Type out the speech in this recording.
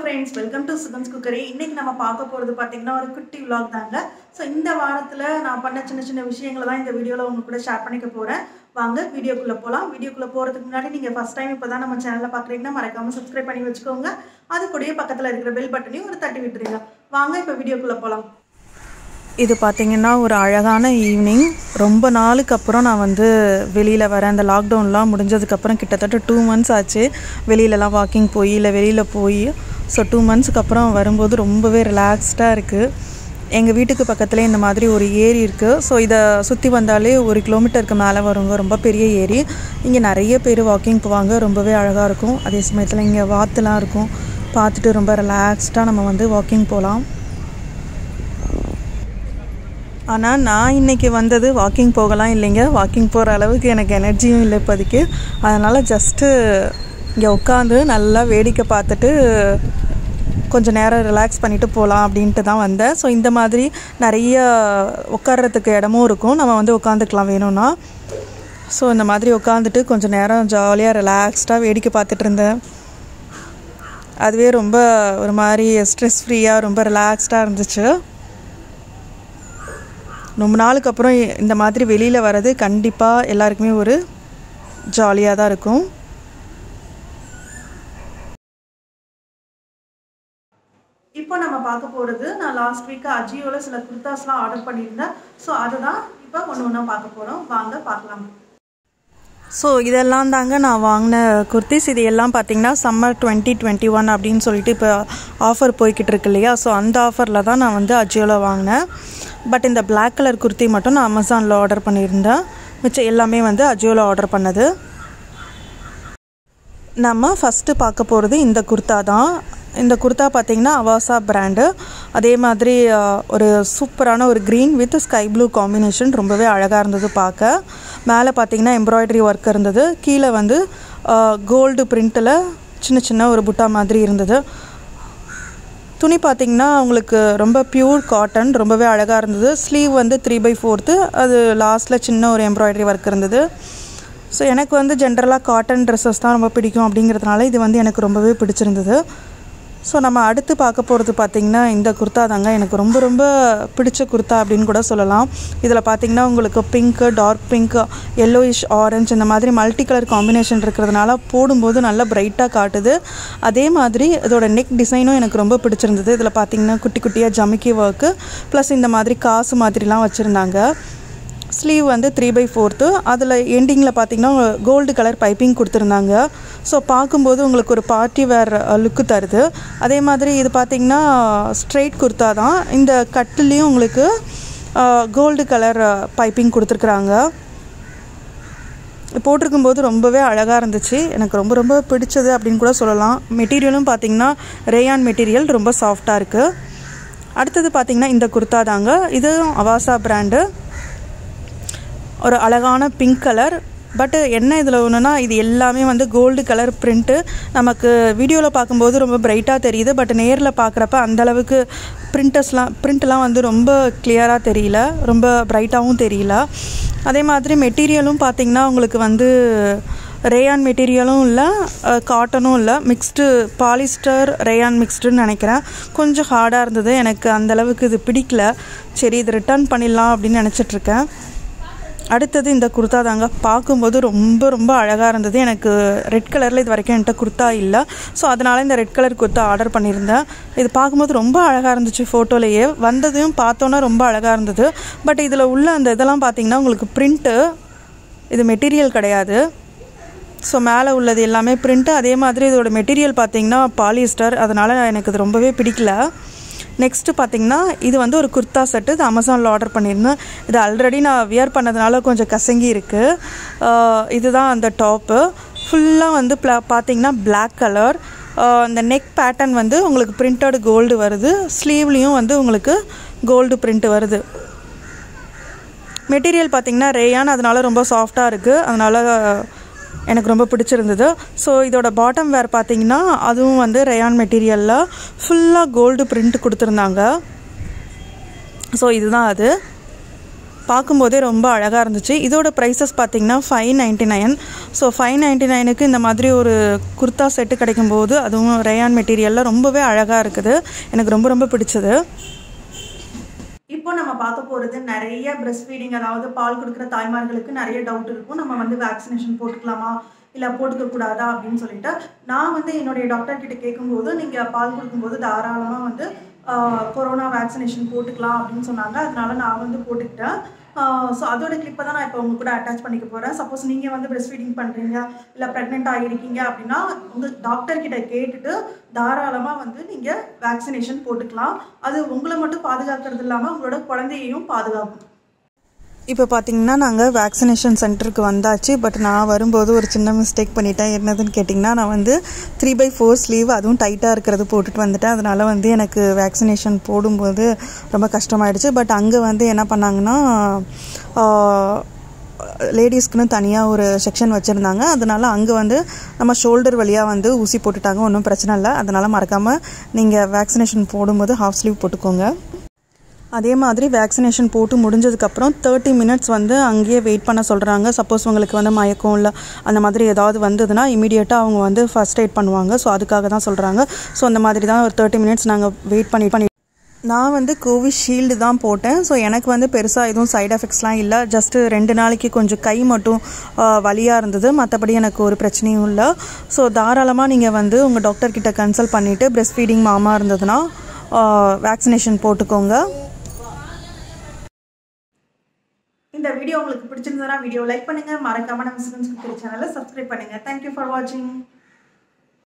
friends welcome to Sugan's cookery இன்னைக்கு நம்ம பார்க்க போகிறது பார்த்தீங்கன்னா ஒரு குட்டி vlog தாங்க ஸோ இந்த வாரத்தில் நான் பண்ண சின்ன சின்ன விஷயங்களை தான் இந்த வீடியோவில் உங்க கூட ஷேர் பண்ணிக்க போகிறேன் வாங்க வீடியோக்குள்ளே போகலாம் வீடியோக்குள்ளே போகிறதுக்கு முன்னாடி நீங்கள் ஃபஸ்ட் டைம் இப்போ தான் நம்ம சேனலை பார்க்குறீங்கன்னா மறக்காமல் சப்ஸ்கிரைப் பண்ணி வச்சுக்கோங்க அது கூடயே பக்கத்தில் இருக்கிற பெல் பட்டனையும் ஒரு தட்டி விட்டுருங்க வாங்க இப்போ வீடியோக்குள்ளே போகலாம் இது பார்த்திங்கன்னா ஒரு அழகான ஈவினிங் ரொம்ப நாளுக்கு அப்புறம் நான் வந்து வெளியில் வரேன் அந்த லாக்டவுன்லாம் முடிஞ்சதுக்கப்புறம் கிட்டத்தட்ட டூ மந்த்ஸ் ஆச்சு வெளியிலலாம் வாக்கிங் போய் இல்லை வெளியில் போய் ஸோ டூ மந்த்ஸ்க்கு அப்புறம் வரும்போது ரொம்பவே ரிலாக்ஸ்டாக இருக்குது எங்கள் வீட்டுக்கு பக்கத்துலேயே இந்த மாதிரி ஒரு ஏரி இருக்குது ஸோ இதை சுற்றி வந்தாலே ஒரு கிலோமீட்டருக்கு மேலே வருங்க ரொம்ப பெரிய ஏரி இங்கே நிறைய பேர் வாக்கிங் போவாங்க ரொம்பவே அழகாக இருக்கும் அதே சமயத்தில் இங்கே வாத்துலாம் இருக்கும் பார்த்துட்டு ரொம்ப ரிலாக்ஸ்டாக நம்ம வந்து வாக்கிங் போகலாம் ஆனால் நான் இன்றைக்கி வந்தது வாக்கிங் போகலாம் இல்லைங்க வாக்கிங் போகிற அளவுக்கு எனக்கு எனர்ஜியும் இல்லை இப்போதைக்கு அதனால் ஜஸ்ட்டு இங்கே உட்காந்து நல்லா வேடிக்கை பார்த்துட்டு கொஞ்சம் நேரம் ரிலாக்ஸ் பண்ணிவிட்டு போகலாம் அப்படின்ட்டு தான் வந்தேன் ஸோ இந்த மாதிரி நிறைய உட்கார்றதுக்கு இடமும் இருக்கும் நம்ம வந்து உட்காந்துக்கலாம் வேணும்னா ஸோ இந்த மாதிரி உட்காந்துட்டு கொஞ்சம் நேரம் ஜாலியாக ரிலாக்ஸ்டாக வேடிக்கை பார்த்துட்டு இருந்தேன் அதுவே ரொம்ப ஒரு மாதிரி ஸ்ட்ரெஸ் ஃப்ரீயாக ரொம்ப ரிலாக்ஸ்டாக இருந்துச்சு ரொம்ப நாளுக்கு அப்புறம் இந்த மாதிரி வெளியில் வர்றது கண்டிப்பாக எல்லாருக்குமே ஒரு ஜாலியாக தான் இருக்கும் இப்போ நம்ம பார்க்க போகிறது நான் லாஸ்ட் வீக் அஜியோவில் சில குர்தாஸ்லாம் ஆர்டர் பண்ணியிருந்தேன் ஸோ அதுதான் இப்போ ஒன்று ஒன்றா பார்க்க போகிறோம் வாங்க பார்க்கலாம் ஸோ இதெல்லாம் தாங்க நான் வாங்கின குர்த்திஸ் இது எல்லாம் பார்த்தீங்கன்னா சம்மர் டுவெண்ட்டி டுவெண்ட்டி ஒன் அப்படின்னு சொல்லிட்டு இப்போ ஆஃபர் போய்கிட்டு இருக்கு இல்லையா ஸோ அந்த ஆஃபரில் தான் நான் வந்து அஜியோவில் வாங்கினேன் பட் இந்த Black கலர் குர்த்தி மட்டும் நான் அமேசானில் ஆர்டர் பண்ணியிருந்தேன் மிச்சம் எல்லாமே வந்து அஜியோவில் ஆர்டர் பண்ணது நம்ம ஃபஸ்ட்டு பார்க்க போகிறது இந்த குர்தா தான் இந்த குர்தா பார்த்தீங்கன்னா அவாசா பிராண்டு அதே மாதிரி அஹ், ஒரு சூப்பரான ஒரு green with sky blue combination ரொம்பவே அழகாக இருந்தது பார்க்க மேலே பார்த்தீங்கன்னா எம்ப்ராய்டரி ஒர்க் இருந்தது கீழே வந்து கோல்டு பிரிண்ட்டில் சின்ன சின்ன ஒரு புட்டா மாதிரி இருந்தது துணி பார்த்தீங்கன்னா உங்களுக்கு ரொம்ப பியூர் காட்டன் ரொம்பவே அழகாக இருந்தது ஸ்லீவ் வந்து த்ரீ பை ஃபோர்த்து அது லாஸ்ட்டில் சின்ன ஒரு எம்ப்ராய்டரி ஒர்க் இருந்தது ஸோ எனக்கு வந்து ஜென்ரலாக காட்டன் ட்ரெஸ்ஸஸ் தான் ரொம்ப பிடிக்கும் அப்படிங்கிறதுனால இது வந்து எனக்கு ரொம்பவே பிடிச்சிருந்தது ஸோ நம்ம அடுத்து பார்க்க போகிறது பார்த்திங்கன்னா இந்த குர்தா தாங்க எனக்கு ரொம்ப ரொம்ப பிடிச்ச குர்தா அப்படின்னு கூட சொல்லலாம் இதில் பார்த்திங்கன்னா உங்களுக்கு pink dark pink yellowish orange இந்த மாதிரி மல்டி கலர் காம்பினேஷன் இருக்கிறதுனால போடும்போது நல்லா பிரைட்டாக காட்டுது அதே மாதிரி இதோட நெக் டிசைனும் எனக்கு ரொம்ப பிடிச்சிருந்தது இதில் பார்த்திங்கன்னா குட்டி குட்டியாக ஜமிக்கி ஒர்க்கு ப்ளஸ் இந்த மாதிரி காசு மாதிரிலாம் வச்சுருந்தாங்க ஸ்லீவ் வந்து த்ரீ பை ஃபோர்த்து அதில் எண்டிங்கில் பார்த்தீங்கன்னா கோல்டு கலர் பைப்பிங் கொடுத்துருந்தாங்க ஸோ பார்க்கும்போது உங்களுக்கு ஒரு பார்ட்டி வேர் லுக்கு தருது அதே மாதிரி இது பார்த்தீங்கன்னா ஸ்ட்ரெயிட் குர்த்தா தான் இந்த கட்டுலேயும் உங்களுக்கு கோல்டு கலர் பைப்பிங் கொடுத்துருக்குறாங்க போட்டிருக்கும்போது ரொம்பவே அழகாக இருந்துச்சு எனக்கு ரொம்ப ரொம்ப பிடிச்சது அப்படின்னு கூட சொல்லலாம் மெட்டீரியலும் பார்த்தீங்கன்னா ரேயான் மெட்டீரியல் ரொம்ப சாஃப்டாக இருக்குது அடுத்தது பார்த்தீங்கன்னா இந்த குர்தா தாங்க இது அவாசா பிராண்டு ஒரு அழகான பிங்க் கலர் பட் என்ன இதில் ஒன்றுனா இது எல்லாமே வந்து கோல்டு கலர் பிரிண்ட்டு நமக்கு வீடியோவில் பார்க்கும்போது ரொம்ப பிரைட்டாக தெரியுது பட் நேரில் பார்க்குறப்ப அந்தளவுக்கு பிரிண்டர்ஸ்லாம் பிரிண்ட்லாம் வந்து ரொம்ப கிளியராக தெரியல ரொம்ப பிரைட்டாகவும் தெரியல அதே மாதிரி மெட்டீரியலும் பார்த்திங்கன்னா உங்களுக்கு வந்து ரேயான் மெட்டீரியலும் இல்லை காட்டனும் இல்லை மிக்ஸ்டு பாலிஸ்டர் ரேயான் மிக்ஸ்டுன்னு நினைக்கிறேன் கொஞ்சம் ஹார்டாக இருந்தது எனக்கு அந்தளவுக்கு இது பிடிக்கல சரி இது ரிட்டர்ன் பண்ணிடலாம் அப்படின்னு நினச்சிட்ருக்கேன் அடுத்தது இந்த குர்தா தாங்க பார்க்கும்போது ரொம்ப ரொம்ப அழகாக இருந்தது எனக்கு ரெட் கலரில் இது வரைக்கும் என்கிட்ட குர்தா இல்லை ஸோ அதனால் இந்த ரெட் கலர் குர்தா ஆர்டர் பண்ணியிருந்தேன் இது பார்க்கும்போது ரொம்ப அழகாக இருந்துச்சு ஃபோட்டோலையே வந்ததையும் பார்த்தோன்னா ரொம்ப அழகாக இருந்தது பட் இதில் உள்ள அந்த இதெல்லாம் பார்த்தீங்கன்னா உங்களுக்கு பிரிண்ட்டு இது மெட்டீரியல் கிடையாது ஸோ மேலே உள்ளது எல்லாமே பிரிண்ட்டு அதே மாதிரி இதோட மெட்டீரியல் பார்த்தீங்கன்னா பாலிஸ்டர் அதனால் எனக்கு இது ரொம்பவே பிடிக்கல நெக்ஸ்ட்டு பார்த்தீங்கன்னா இது வந்து ஒரு குர்தா செட்டு இது அமேசானில் ஆர்டர் பண்ணியிருந்தேன் இது ஆல்ரெடி நான் வியர் பண்ணதுனால கொஞ்சம் கசங்கி இருக்குது இதுதான் அந்த டாப்பு ஃபுல்லாக வந்து ப்ளா பார்த்தீங்கன்னா Black கலர் இந்த நெக் பேட்டர்ன் வந்து உங்களுக்கு பிரிண்டட் கோல்டு வருது ஸ்லீவ்லேயும் வந்து உங்களுக்கு கோல்டு பிரிண்ட் வருது மெட்டீரியல் பார்த்தீங்கன்னா ரேயான் அதனால ரொம்ப சாஃப்டாக இருக்குது அதனால் எனக்கு ரொம்ப பிடிச்சிருந்தது ஸோ இதோட பாட்டம் வேர் பார்த்தீங்கன்னா அதுவும் வந்து ரேயான் மெட்டீரியலில் ஃபுல்லாக கோல்டு பிரிண்ட் கொடுத்துருந்தாங்க ஸோ இதுதான் அது பார்க்கும்போதே ரொம்ப அழகாக இருந்துச்சு இதோட ப்ரைஸஸ் பார்த்தீங்கன்னா five ninety nine so five ninety நைனுக்கு இந்த மாதிரி ஒரு குர்தா செட்டு கிடைக்கும்போது அதுவும் ரேயான் மெட்டீரியலில் ரொம்பவே அழகாக இருக்குது எனக்கு ரொம்ப ரொம்ப பிடிச்சது இப்போ நம்ம பார்க்க போகிறது நிறைய பிரஸ்ட் ஃபீடிங் அதாவது பால் கொடுக்குற தாய்மார்களுக்கு நிறைய டவுட் இருக்கும் நம்ம வந்து வேக்சினேஷன் போட்டுக்கலாமா இல்லை போட்டுக்க கூடாதா அப்படின்னு சொல்லிட்டு நான் வந்து என்னுடைய டாக்டர் கிட்ட கேட்கும்போது நீங்கள் பால் கொடுக்கும்போது தாராளமாக வந்து ஆஹ், கொரோனா வேக்சினேஷன் போட்டுக்கலாம் அப்படின்னு சொன்னாங்க அதனால நான் வந்து போட்டுக்கிட்டேன் ஸோ அதோட கிளிப்பை தான் நான் இப்போ உங்க கூட அட்டாச் பண்ணிக்க போகிறேன் சப்போஸ் நீங்கள் வந்து பிரஸ்ட் ஃபீடிங் பண்ணுறீங்க இல்லை ப்ரெக்னென்ட் ஆகிருக்கீங்க அப்படின்னா உங்கள் டாக்டர் கிட்ட கேட்டுட்டு தாராளமாக வந்து நீங்கள் வேக்சினேஷன் போட்டுக்கலாம் அது உங்களை மட்டும் பாதுகாக்கிறது இல்லாமல் உங்களோட குழந்தையையும் பாதுகாக்கும் இப்போ பார்த்தீங்கன்னா நாங்கள் வேக்சினேஷன் சென்டருக்கு வந்தாச்சு பட் நான் வரும்போது ஒரு சின்ன மிஸ்டேக் பண்ணிட்டேன் என்னதுன்னு கேட்டிங்கன்னா நான் வந்து த்ரீ பை ஃபோர் ஸ்லீவ் அதுவும் டைட்டாக இருக்கிறது போட்டுட்டு வந்துட்டேன் அதனால வந்து எனக்கு வேக்சினேஷன் போடும்போது ரொம்ப கஷ்டமாயிடுச்சு பட் அங்கே வந்து என்ன பண்ணாங்கன்னா லேடிஸ்க்குன்னு தனியாக ஒரு செக்ஷன் வச்சுருந்தாங்க அதனால அங்கே வந்து நம்ம ஷோல்டர் வழியாக வந்து ஊசி போட்டுட்டாங்க ஒன்றும் பிரச்சனை இல்லை அதனால் மறக்காமல் நீங்கள் வேக்சினேஷன் போடும்போது ஹாஃப் ஸ்லீவ் போட்டுக்கோங்க அதே மாதிரி வேக்சினேஷன் போட்டு முடிஞ்சதுக்கப்புறம் தேர்ட்டி மினிட்ஸ் வந்து அங்கேயே வெயிட் பண்ண சொல்கிறாங்க சப்போஸ் உங்களுக்கு வந்து மயக்கம் இல்லை அந்த மாதிரி ஏதாவது வந்ததுன்னா இமீடியட்டாக அவங்க வந்து ஃபர்ஸ்ட் எய்ட் பண்ணுவாங்க ஸோ அதுக்காக தான் சொல்கிறாங்க ஸோ அந்த மாதிரி தான் ஒரு தேர்ட்டி மினிட்ஸ் நாங்கள் வெயிட் பண்ணி பண்ணி நான் வந்து கோவிஷீல்டு தான் போட்டேன் ஸோ எனக்கு வந்து பெருசாக எதுவும் சைடு எஃபெக்ட்ஸ்லாம் இல்லை ஜஸ்ட்டு ரெண்டு நாளைக்கு கொஞ்சம் கை மட்டும் வலியாக இருந்தது மற்றபடி எனக்கு ஒரு பிரச்சனையும் இல்லை ஸோ தாராளமாக நீங்கள் வந்து உங்கள் டாக்டர் கிட்ட கன்சல்ட் பண்ணிவிட்டு பிரஸ்ட் ஃபீடிங் மாமா இருந்ததுன்னா வேக்சினேஷன் போட்டுக்கோங்க இந்த வீடியோ உங்களுக்கு பிடிச்சிருந்ததுன்னா வீடியோ லைக் பண்ணுங்க மறக்காம நம்ம சிவன்ஸ் குக்கரி சேனலை சப்ஸ்கிரைப் பண்ணுங்க தேங்க்யூ ஃபார் வாட்சிங்